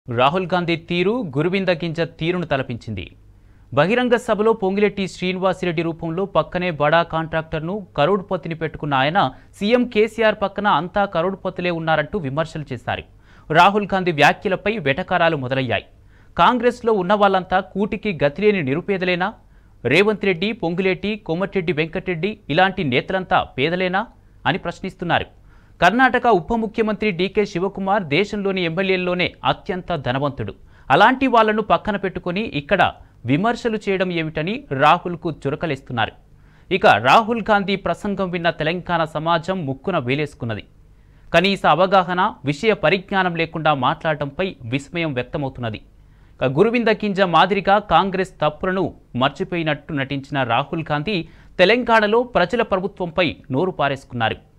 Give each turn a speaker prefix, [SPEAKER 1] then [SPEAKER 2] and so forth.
[SPEAKER 1] రాహుల్ గాంధీ తీరు గురువింద గింజ తీరును తలపించింది బహిరంగ సభలో పొంగిరెడ్డి శ్రీనివాసిరెడ్డి రూపంలో పక్కనే బడా కాంట్రాక్టర్ను కరోడ్పతిని పెట్టుకున్న ఆయన సీఎం కేసీఆర్ పక్కన అంతా కరోడ్పతులే ఉన్నారంటూ విమర్శలు చేశారు రాహుల్ గాంధీ వ్యాఖ్యలపై వెటకారాలు మొదలయ్యాయి కాంగ్రెస్లో ఉన్న వాళ్ళంతా కూటికి గతిలేని నిరుపేదలేనా రేవంత్ రెడ్డి పొంగులేటి కోమటిరెడ్డి వెంకటరెడ్డి ఇలాంటి నేతలంతా పేదలేనా అని ప్రశ్నిస్తున్నారు కర్ణాటక ఉప ముఖ్యమంత్రి డీకే శివకుమార్ దేశంలోని ఎమ్మెల్యేల్లోనే అత్యంత ధనవంతుడు అలాంటి వాళ్లను పక్కన పెట్టుకొని ఇక్కడ విమర్శలు చేయడం ఏమిటని రాహుల్కు చురకలేస్తున్నారు ఇక రాహుల్ గాంధీ ప్రసంగం విన్న తెలంగాణ సమాజం ముక్కున వేలేసుకున్నది కనీస అవగాహన విషయ పరిజ్ఞానం లేకుండా మాట్లాడటంపై విస్మయం వ్యక్తమవుతున్నది ఇక గురువింద కింజ మాదిరిగా కాంగ్రెస్ తప్పులను మర్చిపోయినట్టు నటించిన రాహుల్ గాంధీ తెలంగాణలో ప్రజల ప్రభుత్వంపై నోరు పారేసుకున్నారు